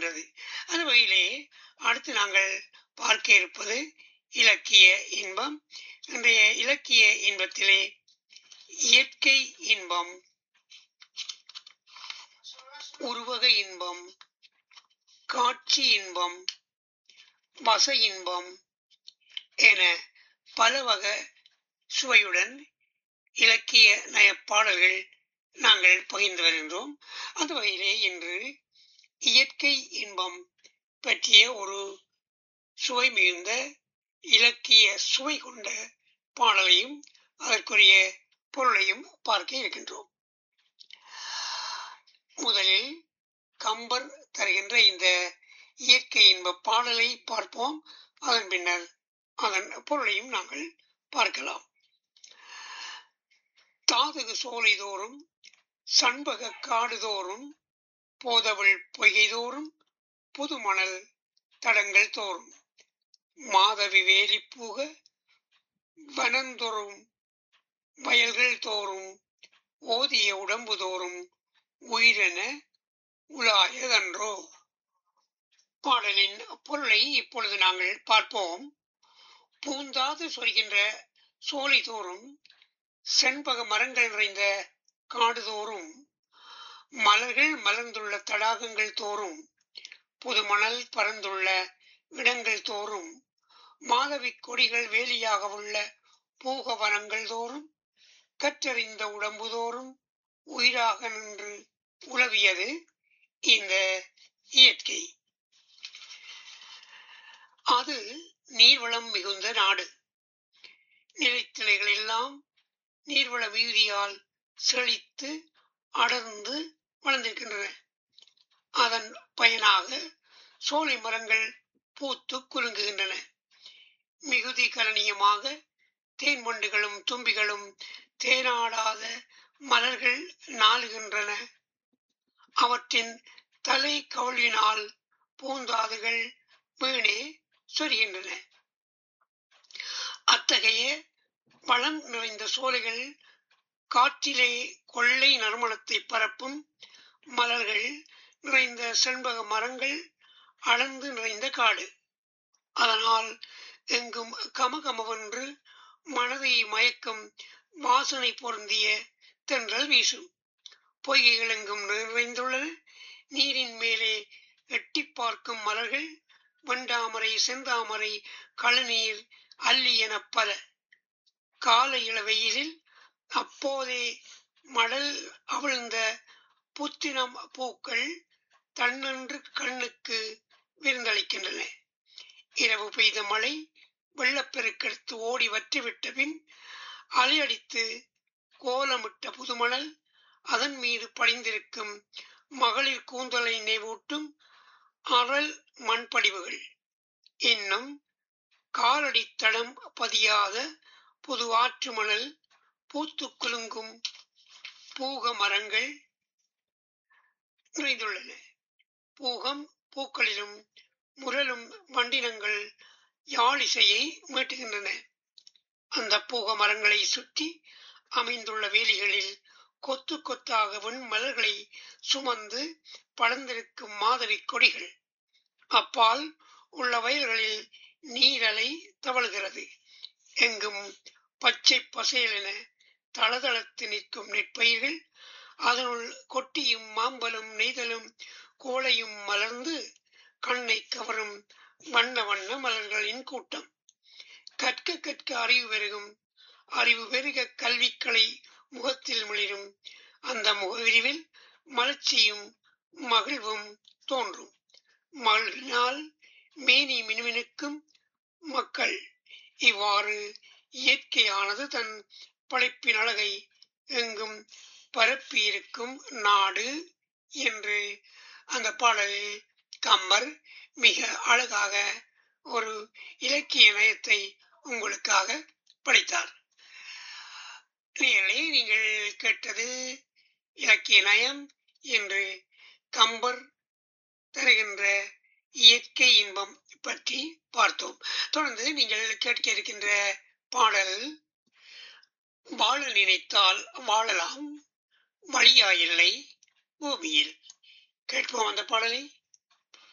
இருக்கின்றது அந்த வகையிலே அடுத்து நாங்கள் பார்க்க இருப்பது இலக்கிய இன்பம் இன்றைய இலக்கிய இன்பத்திலே இயற்கை இன்பம் உருவக இன்பம் காட்சி இன்பம் வச இன்பம் என பல வகை சுவையுடன் இலக்கிய நயப்பாடல்கள் நாங்கள் பகிர்ந்து வருகின்றோம் அந்த வகையிலே இன்று இயற்கை இன்பம் பற்றிய ஒரு சுவை மிகுந்த இலக்கிய சுவை கொண்ட பாடலையும் அதற்குரிய பொருளையும் பார்க்க இருக்கின்றோம் முதலில் கம்பர் தருகின்ற இந்த இயற்கை இன்ப பாடலை பார்ப்போம் அதன் பின்னர் அதன் பொருளையும் நாங்கள் பார்க்கலாம் தாதகு சோலை தோறும் சண்பக காடு தோறும் போதவள் பொய்கை தோறும் புது மணல் தடங்கள் தோறும் மாதவி வேலி பூக வனந்தோறும் வயல்கள் தோறும் ஓதிய உடம்பு தோறும் உயிரென உலாயதன்றோ பாடலின் பொருளை இப்பொழுது நாங்கள் பார்ப்போம் பூந்தாது சொல்கின்ற சோலை தோறும் செண்பக மரங்கள் நிறைந்த காடு தோறும் மலர்கள் மலர்ந்துள்ள தடாகங்கள் தோறும் புது மணல் பறந்துள்ள இடங்கள் தோறும் மாதவி கொடிகள் வேலியாக உள்ள பூகவனங்கள் தோறும் கற்றறிந்த உடம்பு தோறும் உயிராக நின்று உலவியது இந்த இயற்கை அது நீர்வளம் மிகுந்த நாடு நிலைத்திலைகள் எல்லாம் நீர்வள மிகுதியால் செழித்து அடர்ந்து வளர்ந்திருக்கின்றன அதன் பயனாக சோலை மரங்கள் பூத்து குலுங்குகின்றன மிகுதி கலனியமாக தேன் வண்டுகளும் தும்பிகளும் தேனாடாத மலர்கள் நாளுகின்றன அவற்றின் தலை கவுளினால் பூந்தாதுகள் வீணே சொரிகின்றன அத்தகைய வளம் நிறைந்த சோலைகள் காற்றிலே கொள்ளை நறுமணத்தை பரப்பும் மலர்கள் நிறைந்த செண்பக மரங்கள் அளந்து நிறைந்த காடு அதனால் எங்கும் கமகமவென்று மனதை மயக்கும் வாசனை பொருந்திய தென்றல் வீசும் பொய்கைகள் எங்கும் நிறைந்துள்ளன நீரின் மேலே எட்டி பார்க்கும் மலர்கள் வெண்டாமரை செந்தாமரை களநீர் அல்லி என பல கால இளவெயிலில் அப்போதே மடல் அவிழ்ந்த புத்தினம் பூக்கள் தன்னன்று கண்ணுக்கு விருந்தளிக்கின்றன இரவு பெய்த மழை வெள்ளப்பெருக்கெடுத்து ஓடி வற்றிவிட்ட பின் அலையடித்து கோலமிட்ட புதுமணல் அதன் மீது படிந்திருக்கும் மகளிர் கூந்தலை நினைவூட்டும் அறல் மண்படிவுகள் இன்னும் காலடி தடம் பதியாத புது ஆற்று மணல் பூத்து குலுங்கும் பூக மரங்கள் நிறைந்துள்ளன பூகம் பூக்களிலும் முரலும் வண்டினங்கள் யாழிசையை மீட்டுகின்றன அந்த பூக மரங்களை சுற்றி அமைந்துள்ள வேலிகளில் கொத்து கொத்தாக வெண்மலர்களை சுமந்து படர்ந்திருக்கும் மாதவி கொடிகள் அப்பால் உள்ள வயல்களில் நீரலை தவழ்கிறது எங்கும் பச்சை பசேலென தளதளத்து நிற்கும் நெற்பயிர்கள் அதனுள் கொட்டியும் மாம்பலும் நெய்தலும் கோளையும் மலர்ந்து கண்ணை கவரும் வண்ண வண்ண மலர்களின் கூட்டம் கற்க கற்க அறிவு பெருகும் அறிவு பெருக கல்விக்களை முகத்தில் மிளிரும் அந்த முகவிரிவில் மலர்ச்சியும் மகிழ்வும் தோன்றும் மகிழ்வினால் மேனி மினுமினுக்கும் மக்கள் இவ்வாறு இயற்கையானது தன் படைப்பின் அழகை எங்கும் பரப்பியிருக்கும் நாடு என்று அந்த பாடலில் கம்பர் மிக அழகாக ஒரு இலக்கிய நயத்தை உங்களுக்காக படைத்தார் நேயர்களே நீங்கள் கேட்டது இலக்கிய நயம் என்று கம்பர் தருகின்ற இயற்கை இன்பம் பற்றி பார்த்தோம் தொடர்ந்து நீங்கள் கேட்க இருக்கின்ற பாடல் வாழ நினைத்தால் வாழலாம் வழியாயில்லை பூமியில் கேட்போம் அந்த பாடலை